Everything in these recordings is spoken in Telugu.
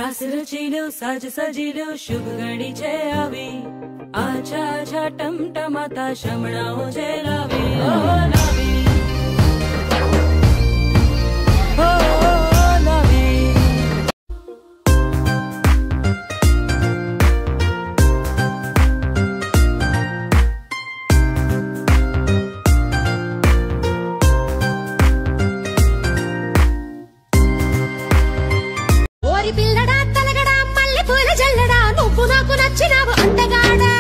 રાસ રચીલો સાજ સજીલો શુભ ઘડી છે આવી આછા આછા ટમટમાતા શમણાઓ છે લાવી ઓ લાવી ઓ લાવી ఓరి పిల్లడా తలగడా మల్లె పూల జల్లడా నువ్వు నాకు నచ్చినావు అంతగాడా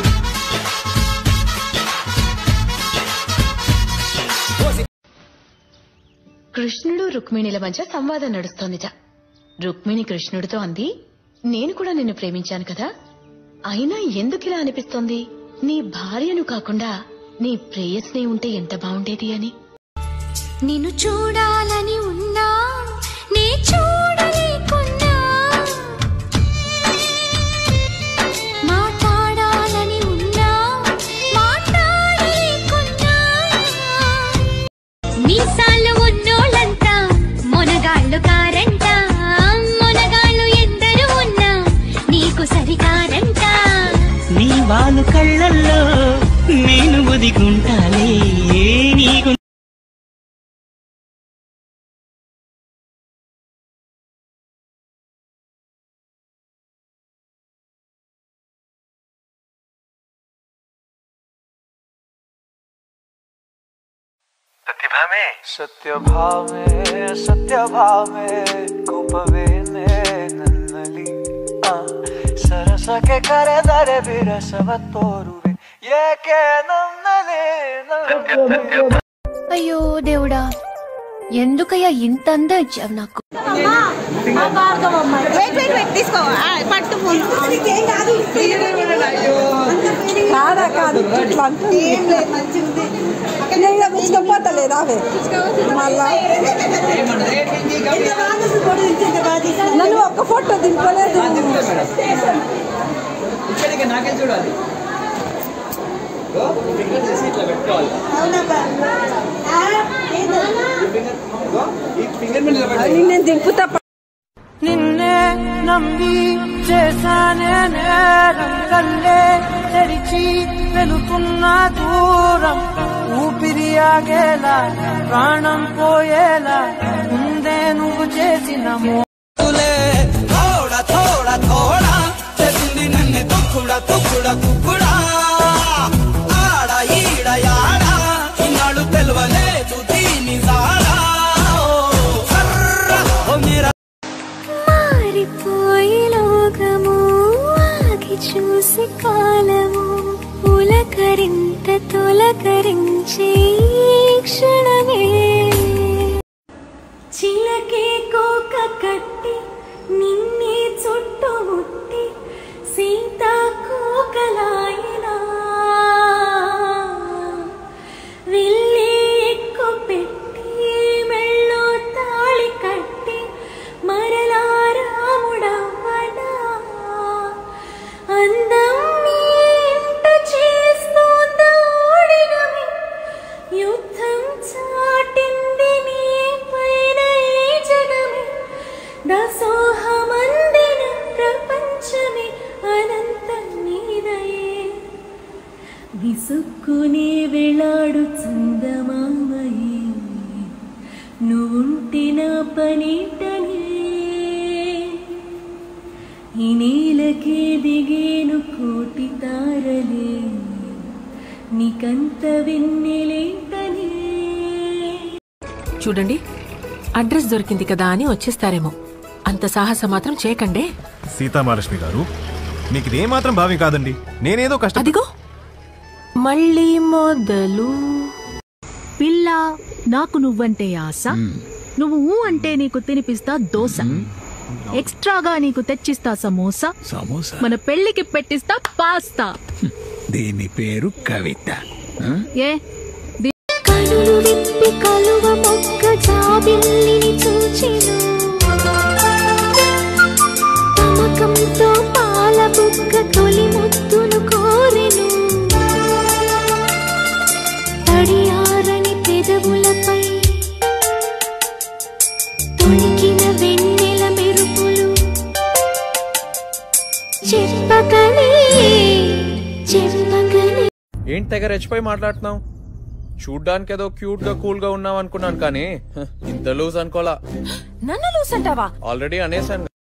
కృష్ణుడు రుక్మిణిల మధ్య సంవాదం నడుస్తోందిట రుక్మిణి కృష్ణుడితో అంది నేను కూడా నిన్ను ప్రేమించాను కదా అయినా ఎందుకిలా అనిపిస్తోంది నీ భార్యను కాకుండా నీ ప్రేయస్నే ఉంటే ఎంత బాగుండేది అని నిన్ను చూడాలని ఉన్నా నే చూడలేకున్నా మాట్లాడాలని ఉన్నా మాట్లాడలేకున్నా మీసాలు ఉన్నోళ్ళంతా మొనగాళ్ళు కారంట మొనగాళ్ళు ఎందరు ఉన్నా నీకు సరికారంట నీ వాళ్ళు కళ్ళల్లో నేను ఒదిగుంటాలే నీకు प्रतिभा में सत्य भाव में सत्य भाव में ಕೋಪವೇನೆ ನನ್ನಲ್ಲಿ ಆ, ಸರಸಕ್ಕೆ ಕರೆದರೆ ವಿರಸವ ತೋರುವೆ ಏಕೆ ನನ್ನಲ್ಲಿ ನನ್ನಲ್ಲಿ అయ్యో దేవుడా ఎందుకయ్యా ఇంత అందం ఇచ్చావు నాకు కాదా కాదు ఇట్లా అంటుంది నేను పుచ్చుకపోతలేదు అవే మళ్ళా నన్ను ఒక్క ఫోటో దింపలేదు అది నేను దింపుతా నిన్నే నమ్మి చేశానే నేరం కల్లే తెరిచి వెళుతున్న దూరం ఊపిరి ఆగేలా ప్రాణం పోయేలా ముందే నువ్వు చేసిన మోలే థోడా థోడా థోడా చేసింది నన్ను తుక్కుడా తుక్కుడా తుక్కుడా ఆడ ఈడ యాడ ఇన్నాళ్ళు తెలవలేదు దీని సాడా సర్ర ఓ మీరా మారిపోయి లోకము ఆగి చూసి కాలము పులకరింత తొలకరించే ఈ క్షణమే చిలకే కోక కట్టి నిన్నే చుట్టుముట్టి సీతాకోకలాయనా వెళ్ళి ఎక్కు పెట్టి మెళ్ళో తాళి కట్టి మరలా రాముడవ్వనా అందం నీ ఇంట చేస్తోందా ఊడిగమే యుద్ధం చాటింది నీ పైన ఈ జగమే దాసోహమందిన ప్రపంచమే అనంతం నీదయే విసుక్కునే వేళాడు చందమామయే నువ్వుంటే నా పనిటనే ఈ నేలకే దిగేను కోటి తారలే నీకంత వెన్నెలేంటనే చూడండి అడ్రస్ దొరికింది కదా అని వచ్చేస్తారేమో అంత సాహసం మాత్రం చేయకండే సీతామహాలక్ష్మి గారు మీకు ఇదే మాత్రం భావి కాదండి నేనేదో కష్టం అదిగో మళ్ళీ మొదలు పిల్ల నాకు నువ్వంటే ఆశ నువ్వు ఊ అంటే నీకు తినిపిస్తా దోశ ఎక్స్ట్రాగా నీకు తెచ్చిస్తా సమోసా సమోసా మన పెళ్లికి పెట్టిస్తా పాస్తా దీని పేరు కవిత ఆ? ఏ కనులు విప్పి కలువ మొక్క జాబిల్లిని చూచెను తమకంతో పాల బుక్క తొలి ముద్దును కోరెను తడియారని పెదవులపై తొణికిన వెన్నెల మెరుపులు చెప్పకనే చెప్పకనే ఏంటి తెగ రెచ్చిపోయి మాట్లాడుతున్నావు చూడ్డానికి ఏదో క్యూట్ గా కూల్ గా ఉన్నావు అనుకున్నాను కానీ హ, ఇంత లూజ్ అనుకోలా నన్ను లూస్ అంటావా ఆల్రెడీ అనేసాను